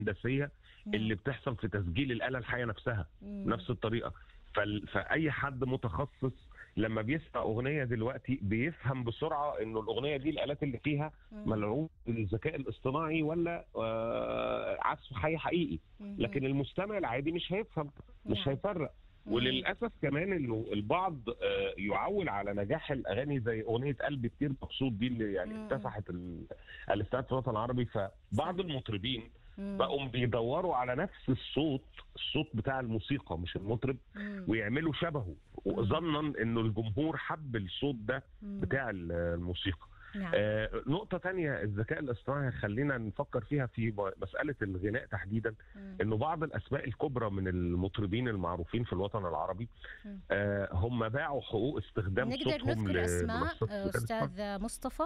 الهندسيه اللي بتحصل في تسجيل الاله الحيه نفسها مم. نفس الطريقه فال- فاي حد متخصص لما بيسمع اغنيه دلوقتي بيفهم بسرعه انه الاغنيه دي الالات اللي فيها مم. ملعوب بالذكاء الاصطناعي ولا آه، عزف حي حقيقي مم. لكن المستمع العادي مش هيفهم مش نعم. هيفرق مم. وللاسف كمان انه البعض آه، يعول على نجاح الاغاني زي اغنيه قلبي كتير مبسوط دي اللي يعني مم. اكتسحت ال- الاستاد في الوطن العربي فبعض المطربين مم. بقوا بيدوروا على نفس الصوت الصوت بتاع الموسيقى مش المطرب مم. ويعملوا شبهه ظنا انه الجمهور حب الصوت ده مم. بتاع الموسيقى نعم آه نقطة تانية الذكاء الاصطناعي خلينا نفكر فيها في م- مسألة الغناء تحديدا مم. انه بعض الاسماء الكبرى من المطربين المعروفين في الوطن العربي مم. آه هم باعوا حقوق استخدام نقدر صوتهم نذكر اسماء لمنصات آه، الذكاء الاصطناعي. استاذ مصطفى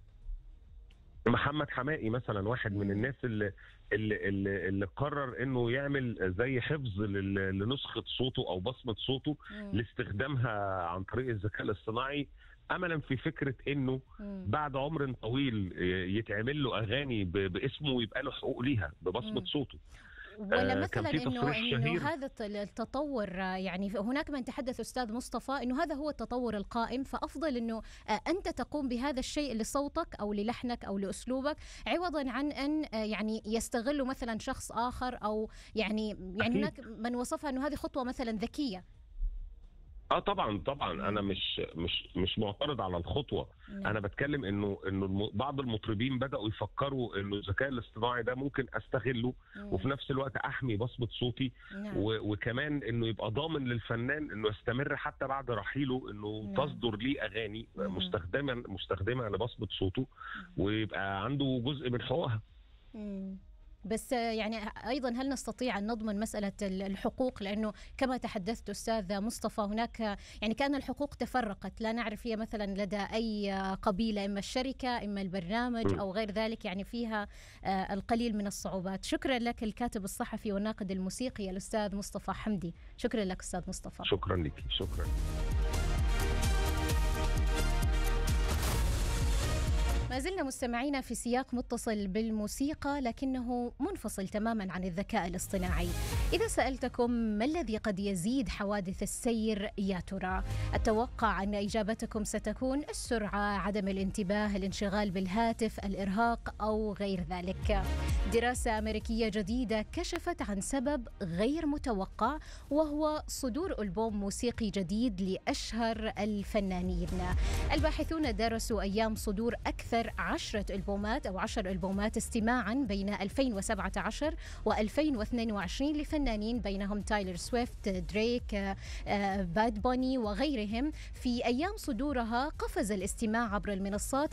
محمد حمائي مثلا واحد من مم. الناس اللي اللي, اللي, اللي قرر انه يعمل زي حفظ لل- لنسخه صوته او بصمه صوته مم. لاستخدامها عن طريق الذكاء الاصطناعي املا في فكره انه مم. بعد عمر طويل يتعمل له اغاني ب- باسمه ويبقى له حقوق ليها ببصمه مم. صوته ولا آه، مثلا كان في انه تصريح انه شهير. هذا الت- التطور آه، يعني هناك من تحدث استاذ مصطفى انه هذا هو التطور القائم فافضل انه آه، انت تقوم بهذا الشيء لصوتك او للحنك او لاسلوبك عوضا عن ان آه، يعني يستغله مثلا شخص اخر او يعني يعني أكيد. هناك من وصفها انه هذه خطوه مثلا ذكيه اه طبعا طبعا انا مش مش مش معترض على الخطوه نعم. انا بتكلم انه انه الم- بعض المطربين بداوا يفكروا انه الذكاء الاصطناعي ده ممكن استغله مم. وفي نفس الوقت احمي بصمه صوتي نعم. و- وكمان انه يبقى ضامن للفنان انه يستمر حتى بعد رحيله انه نعم. تصدر ليه اغاني مم. مستخدمه مستخدمه لبصمه صوته ويبقى عنده جزء من حقوقها مم. بس آه، يعني ايضا هل نستطيع ان نضمن مساله ال- الحقوق لانه كما تحدثت استاذ مصطفى هناك آه، يعني كان الحقوق تفرقت لا نعرف هي مثلا لدى اي آه، قبيله اما الشركه اما البرنامج م. او غير ذلك يعني فيها آه، القليل من الصعوبات شكرا لك الكاتب الصحفي والناقد الموسيقي الاستاذ مصطفى حمدي شكرا لك استاذ مصطفى شكرا لك شكرا ما زلنا مستمعين في سياق متصل بالموسيقى لكنه منفصل تماما عن الذكاء الاصطناعي. إذا سألتكم ما الذي قد يزيد حوادث السير يا ترى؟ أتوقع أن إجابتكم ستكون السرعة، عدم الانتباه، الانشغال بالهاتف، الإرهاق أو غير ذلك. دراسة أمريكية جديدة كشفت عن سبب غير متوقع وهو صدور ألبوم موسيقي جديد لأشهر الفنانين. الباحثون درسوا أيام صدور أكثر عشرة ألبومات أو عشر ألبومات استماعا بين 2017 و2022 لفنانين بينهم تايلر سويفت دريك آه، آه، باد بوني وغيرهم في أيام صدورها قفز الاستماع عبر المنصات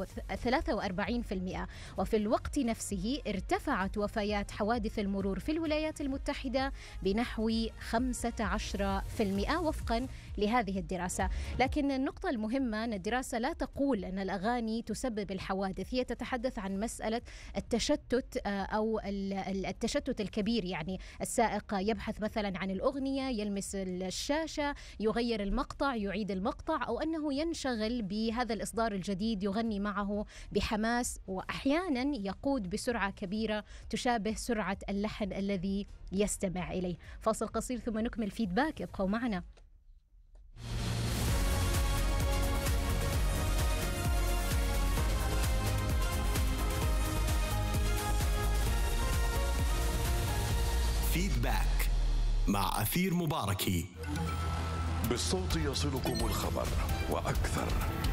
43% وفي الوقت نفسه ارتفعت وفيات حوادث المرور في الولايات المتحدة بنحو 15% وفقا لهذه الدراسة لكن النقطة المهمة أن الدراسة لا تقول أن الأغاني تسبب الحوادث هي تتحدث عن مسألة التشتت آه، أو ال- ال- التشتت الكبير يعني السائق يبحث مثلا عن الأغنية يلمس الشاشة يغير المقطع يعيد المقطع أو أنه ينشغل بهذا الإصدار الجديد يغني معه بحماس وأحيانا يقود بسرعة كبيرة تشابه سرعة اللحن الذي يستمع إليه فاصل قصير ثم نكمل فيدباك ابقوا معنا فيدباك مع أثير مباركي بالصوت يصلكم الخبر وأكثر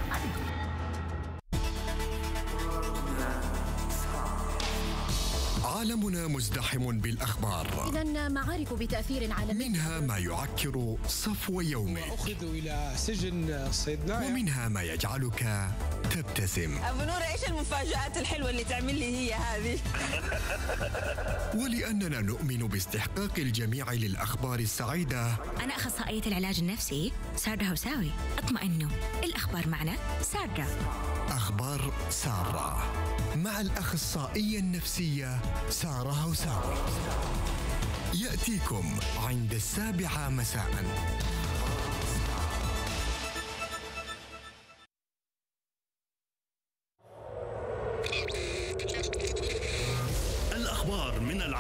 عالمنا مزدحم بالأخبار إذا معارك بتأثير عالمي منها ما يعكر صفو يومك أخذوا إلى سجن صيدنايا ومنها ما يجعلك تبتسم ابو نور ايش المفاجآت الحلوة اللي تعمل لي هي هذه؟ ولأننا نؤمن باستحقاق الجميع للأخبار السعيدة أنا أخصائية العلاج النفسي سارة هوساوي اطمئنوا الأخبار معنا سارة أخبار سارة مع الأخصائية النفسية سارة هوساوي يأتيكم عند السابعة مساء